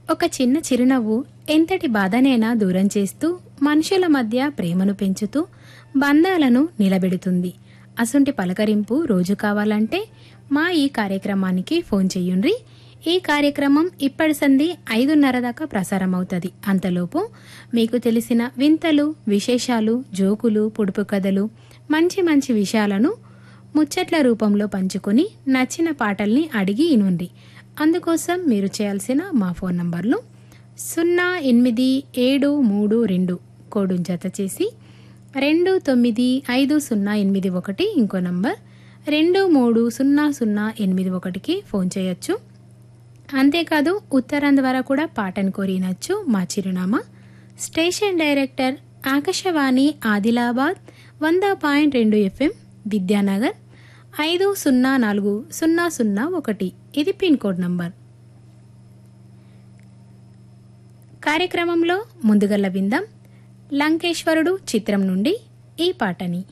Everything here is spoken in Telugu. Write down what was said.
ఒక చిన్న చిరునవ్వు ఎంతటి బాధనైనా దూరం చేస్తూ మనుషుల మధ్య ప్రేమను పెంచుతూ బంధాలను నిలబెడుతుంది అసుంటి పలకరింపు రోజు కావాలంటే మా ఈ కార్యక్రమానికి ఫోన్ చెయ్యుండ్రి ఈ కార్యక్రమం ఇప్పటి సంధి ఐదున్నర దాకా ప్రసారం అవుతుంది అంతలోపు మీకు తెలిసిన వింతలు విశేషాలు జోకులు పొడుపు కథలు మంచి మంచి విషయాలను ముచ్చట్ల రూపంలో పంచుకొని నచ్చిన పాటల్ని అడిగి ఇనుండి అందుకోసం మీరు చేయాల్సిన మా ఫోన్ నంబర్లు సున్నా ఎనిమిది ఏడు మూడు రెండు కోడు జత చేసి రెండు తొమ్మిది ఐదు సున్నా ఎనిమిది ఒకటి ఇంకో నంబర్ రెండు మూడు సున్నా సున్నా ఎనిమిది ఒకటికి ఫోన్ చేయొచ్చు అంతేకాదు ఉత్తరం ద్వారా కూడా పాటను కోరినచ్చు మా చిరునామా స్టేషన్ డైరెక్టర్ ఆకాశవాణి ఆదిలాబాద్ వంద పాయింట్ రెండు ఎఫ్ఎం విద్యానగర్ ఐదు సున్నా నాలుగు సున్నా సున్నా ఒకటి ఇది పిన్ కోడ్ నంబర్ కార్యక్రమంలో ముందుగల్ల విందాం లంకేశ్వరుడు చిత్రం నుండి ఈ పాటని